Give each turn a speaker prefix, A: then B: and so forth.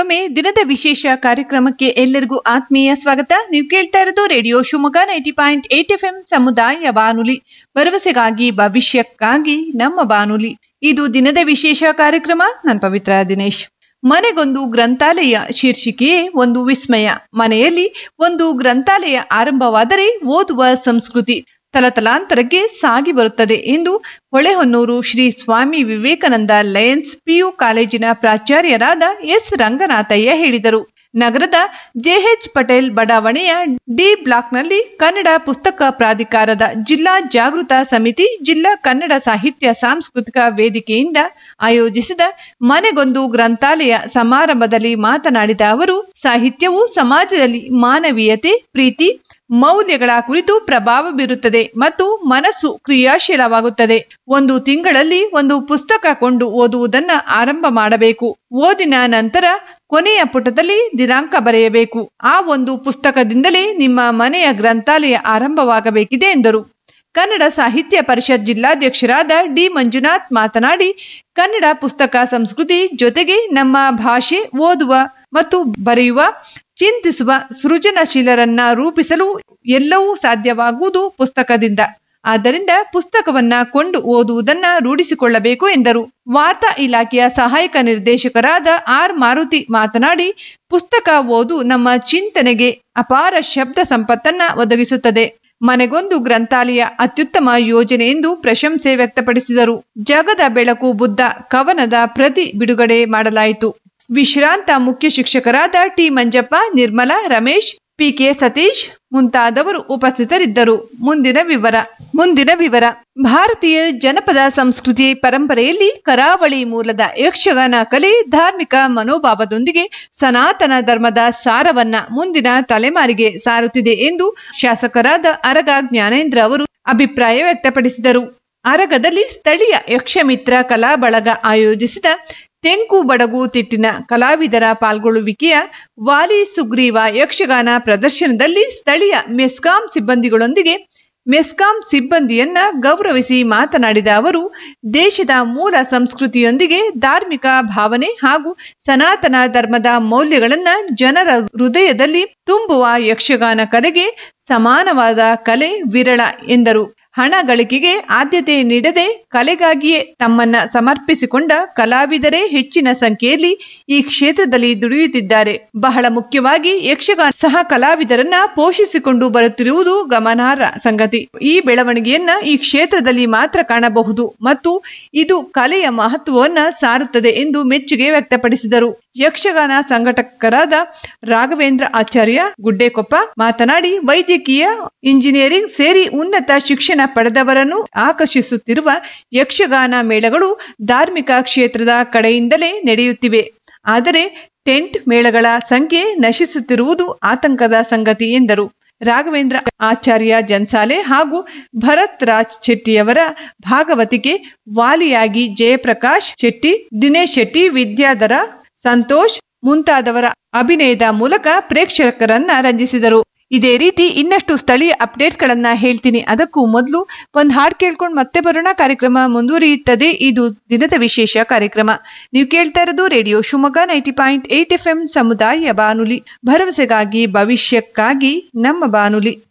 A: ಮತ್ತೊಮ್ಮೆ ದಿನದ ವಿಶೇಷ ಕಾರ್ಯಕ್ರಮಕ್ಕೆ ಎಲ್ಲರಿಗೂ ಆತ್ಮೀಯ ಸ್ವಾಗತ ನೀವು ಕೇಳ್ತಾ ಇರೋದು radio Shivamogga ninety point eight F M ಸಮುದಾಯ ಬಾನುಲಿ ಭರವಸೆಗಾಗಿ ಭವಿಷ್ಯಕ್ಕಾಗಿ ನಮ್ಮ ಬಾನುಲಿ ಇದು ದಿನದ ವಿಶೇಷ ಕಾರ್ಯಕ್ರಮ ನಾನು ಪವಿತ್ರ ದಿನೇಶ್ ಮನೆಗೊಂದು ಗ್ರಂಥಾಲಯ ಶೀರ್ಷಿಕೆಯೇ ಒಂದು ವಿಸ್ಮಯ ಮನೆಯಲ್ಲಿ ಒಂದು ಗ್ರಂಥಾಲಯ ಆರಂಭವಾದರೆ ಓದುವ ಸಂಸ್ಕೃತಿ ತಲತಲಾಂತರಕ್ಕೆ ಸಾಗಿ ಬರುತ್ತದೆ ಎಂದು ಹೊಳೆಹೊನ್ನೂರು ಶ್ರೀ ಸ್ವಾಮಿ ವಿವೇಕಾನಂದ ಲಯನ್ಸ್ ಪಿಯು ಕಾಲೇಜಿನ ಪ್ರಾಚಾರ್ಯರಾದ ಎಸ್ ರಂಗನಾಥಯ್ಯ ಹೇಳಿದರು ನಗರದ ಜೆಎಚ್ ಪಟೇಲ್ ಬಡಾವಣೆಯ ಡಿ ಬ್ಲಾಕ್ನಲ್ಲಿ ಕನ್ನಡ ಪುಸ್ತಕ ಪ್ರಾಧಿಕಾರದ ಜಿಲ್ಲಾ ಜಾಗೃತ ಸಮಿತಿ ಜಿಲ್ಲಾ ಕನ್ನಡ ಸಾಹಿತ್ಯ ಸಾಂಸ್ಕೃತಿಕ ವೇದಿಕೆಯಿಂದ ಆಯೋಜಿಸಿದ ಮನೆಗೊಂದು ಗ್ರಂಥಾಲಯ ಸಮಾರಂಭದಲ್ಲಿ ಮಾತನಾಡಿದ ಅವರು ಸಾಹಿತ್ಯವು ಸಮಾಜದಲ್ಲಿ ಮಾನವೀಯತೆ ಪ್ರೀತಿ ಮೌಲ್ಯಗಳ ಕುರಿತು ಪ್ರಭಾವ ಬೀರುತ್ತದೆ ಮತ್ತು ಮನಸ್ಸು ಕ್ರಿಯಾಶೀಲವಾಗುತ್ತದೆ ಒಂದು ತಿಂಗಳಲ್ಲಿ ಒಂದು ಪುಸ್ತಕ ಕೊಂಡು ಓದುವುದನ್ನ ಆರಂಭ ಮಾಡಬೇಕು ಓದಿನ ನಂತರ ಕೊನೆಯ ಪುಟದಲ್ಲಿ ದಿನಾಂಕ ಬರೆಯಬೇಕು ಆ ಒಂದು ಪುಸ್ತಕದಿಂದಲೇ ನಿಮ್ಮ ಮನೆಯ ಗ್ರಂಥಾಲಯ ಆರಂಭವಾಗಬೇಕಿದೆ ಎಂದರು ಕನ್ನಡ ಸಾಹಿತ್ಯ ಪರಿಷತ್ ಜಿಲ್ಲಾಧ್ಯಕ್ಷರಾದ ಡಿ ಮಂಜುನಾಥ್ ಮಾತನಾಡಿ ಕನ್ನಡ ಪುಸ್ತಕ ಸಂಸ್ಕೃತಿ ಜೊತೆಗೆ ನಮ್ಮ ಭಾಷೆ ಓದುವ ಮತ್ತು ಬರೆಯುವ ಚಿಂತಿಸುವ ಸೃಜನಶೀಲರನ್ನ ರೂಪಿಸಲು ಎಲ್ಲವೂ ಸಾಧ್ಯವಾಗುವುದು ಪುಸ್ತಕದಿಂದ ಆದ್ದರಿಂದ ಪುಸ್ತಕವನ್ನ ಕೊಂಡು ಓದುವುದನ್ನ ರೂಢಿಸಿಕೊಳ್ಳಬೇಕು ಎಂದರು ವಾರ್ತಾ ಇಲಾಖೆಯ ಸಹಾಯಕ ನಿರ್ದೇಶಕರಾದ ಆರ್ ಮಾರುತಿ ಮಾತನಾಡಿ ಪುಸ್ತಕ ಓದು ನಮ್ಮ ಚಿಂತನೆಗೆ ಅಪಾರ ಶಬ್ದ ಸಂಪತ್ತನ್ನ ಒದಗಿಸುತ್ತದೆ ಮನೆಗೊಂದು ಗ್ರಂಥಾಲಯ ಅತ್ಯುತ್ತಮ ಯೋಜನೆ ಎಂದು ಪ್ರಶಂಸೆ ವ್ಯಕ್ತಪಡಿಸಿದರು ಜಗದ ಬೆಳಕು ಬುದ್ಧ ಕವನದ ಪ್ರತಿ ಬಿಡುಗಡೆ ಮಾಡಲಾಯಿತು ವಿಶ್ರಾಂತ ಮುಖ್ಯ ಶಿಕ್ಷಕರಾದ ಟಿ ಮಂಜಪ್ಪ ನಿರ್ಮಲಾ ರಮೇಶ್ ಪಿಕೆ ಸತೀಶ್ ಮುಂತಾದವರು ಉಪಸ್ಥಿತರಿದ್ದರು ಮುಂದಿನ ವಿವರ ಮುಂದಿನ ವಿವರ ಭಾರತೀಯ ಜನಪದ ಸಂಸ್ಕೃತಿ ಪರಂಪರೆಯಲ್ಲಿ ಕರಾವಳಿ ಮೂಲದ ಯಕ್ಷಗಾನ ಕಲೆ ಧಾರ್ಮಿಕ ಮನೋಭಾವದೊಂದಿಗೆ ಸನಾತನ ಧರ್ಮದ ಸಾರವನ್ನ ಮುಂದಿನ ತಲೆಮಾರಿಗೆ ಸಾರುತ್ತಿದೆ ಎಂದು ಶಾಸಕರಾದ ಅರಗ ಜ್ಞಾನೇಂದ್ರ ಅವರು ಅಭಿಪ್ರಾಯ ವ್ಯಕ್ತಪಡಿಸಿದರು ಅರಗದಲ್ಲಿ ಸ್ಥಳೀಯ ಯಕ್ಷಮಿತ್ರ ಕಲಾ ಬಳಗ ಆಯೋಜಿಸಿದ ತೆಂಕು ಬಡಗು ತಿಟ್ಟಿನ ಕಲಾವಿದರ ಪಾಲ್ಗೊಳ್ಳುವಿಕೆಯ ವಾಲಿ ಸುಗ್ರೀವ ಯಕ್ಷಗಾನ ಪ್ರದರ್ಶನದಲ್ಲಿ ಸ್ಥಳೀಯ ಮೆಸ್ಕಾಂ ಸಿಬ್ಬಂದಿಗಳೊಂದಿಗೆ ಮೆಸ್ಕಾಂ ಸಿಬ್ಬಂದಿಯನ್ನ ಗೌರವಿಸಿ ಮಾತನಾಡಿದ ಅವರು ದೇಶದ ಮೂಲ ಸಂಸ್ಕೃತಿಯೊಂದಿಗೆ ಧಾರ್ಮಿಕ ಭಾವನೆ ಹಾಗೂ ಸನಾತನ ಧರ್ಮದ ಮೌಲ್ಯಗಳನ್ನ ಜನರ ಹೃದಯದಲ್ಲಿ ತುಂಬುವ ಯಕ್ಷಗಾನ ಕಲೆಗೆ ಸಮಾನವಾದ ಕಲೆ ವಿರಳ ಎಂದರು ಹಣ ಗಳಿಕೆಗೆ ಆದ್ಯತೆ ನೀಡದೆ ಕಲೆಗಾಗಿಯೇ ತಮ್ಮನ್ನ ಸಮರ್ಪಿಸಿಕೊಂಡ ಕಲಾವಿದರೇ ಹೆಚ್ಚಿನ ಸಂಖ್ಯೆಯಲ್ಲಿ ಈ ಕ್ಷೇತ್ರದಲ್ಲಿ ದುಡಿಯುತ್ತಿದ್ದಾರೆ ಬಹಳ ಮುಖ್ಯವಾಗಿ ಯಕ್ಷಗಾನ ಸಹ ಕಲಾವಿದರನ್ನ ಪೋಷಿಸಿಕೊಂಡು ಬರುತ್ತಿರುವುದು ಗಮನಾರ್ಹ ಸಂಗತಿ ಈ ಬೆಳವಣಿಗೆಯನ್ನ ಈ ಕ್ಷೇತ್ರದಲ್ಲಿ ಮಾತ್ರ ಕಾಣಬಹುದು ಮತ್ತು ಇದು ಕಲೆಯ ಮಹತ್ವವನ್ನ ಸಾರುತ್ತದೆ ಎಂದು ಮೆಚ್ಚುಗೆ ವ್ಯಕ್ತಪಡಿಸಿದರು ಯಕ್ಷಗಾನ ಸಂಘಟಕರಾದ ರಾಘವೇಂದ್ರ ಆಚಾರ್ಯ ಗುಡ್ಡೆಕೊಪ್ಪ ಮಾತನಾಡಿ ವೈದ್ಯಕೀಯ ಇಂಜಿನಿಯರಿಂಗ್ ಸೇರಿ ಉನ್ನತ ಶಿಕ್ಷಣ ಪಡೆದವರನ್ನು ಆಕರ್ಷಿಸುತ್ತಿರುವ ಯಕ್ಷಗಾನ ಮೇಳಗಳು ಧಾರ್ಮಿಕ ಕ್ಷೇತ್ರದ ಕಡೆಯಿಂದಲೇ ನಡೆಯುತ್ತಿವೆ ಆದರೆ ಟೆಂಟ್ ಮೇಳಗಳ ಸಂಖ್ಯೆ ನಶಿಸುತ್ತಿರುವುದು ಆತಂಕದ ಸಂಗತಿ ಎಂದರು ರಾಘವೇಂದ್ರ ಆಚಾರ್ಯ ಜನ್ಸಾಲೆ ಹಾಗೂ ಭರತ್ ರಾಜ್ ಶೆಟ್ಟಿಯವರ ಭಾಗವತಿಕೆ ವಾಲಿಯಾಗಿ ಜಯಪ್ರಕಾಶ್ ಶೆಟ್ಟಿ ದಿನೇಶ್ ಶೆಟ್ಟಿ ವಿದ್ಯಾಧರ ಸಂತೋಷ್ ಮುಂತಾದವರ ಅಭಿನಯದ ಮೂಲಕ ಪ್ರೇಕ್ಷಕರನ್ನ ರಂಜಿಸಿದರು ಇದೇ ರೀತಿ ಇನ್ನಷ್ಟು ಸ್ಥಳೀಯ ಅಪ್ಡೇಟ್ಗಳನ್ನ ಹೇಳ್ತೀನಿ ಅದಕ್ಕೂ ಮೊದಲು ಒಂದು ಹಾಡು ಕೇಳ್ಕೊಂಡು ಮತ್ತೆ ಬರೋಣ ಕಾರ್ಯಕ್ರಮ ಮುಂದುವರಿಯುತ್ತದೆ ಇದು ದಿನದ ವಿಶೇಷ ಕಾರ್ಯಕ್ರಮ ನೀವು ಕೇಳ್ತಾ ಇರೋದು radio Shivamogga ninety point eight F M ಸಮುದಾಯ ಬಾನುಲಿ ಭರವಸೆಗಾಗಿ ಭವಿಷ್ಯಕ್ಕಾಗಿ ನಮ್ಮ ಬಾನುಲಿ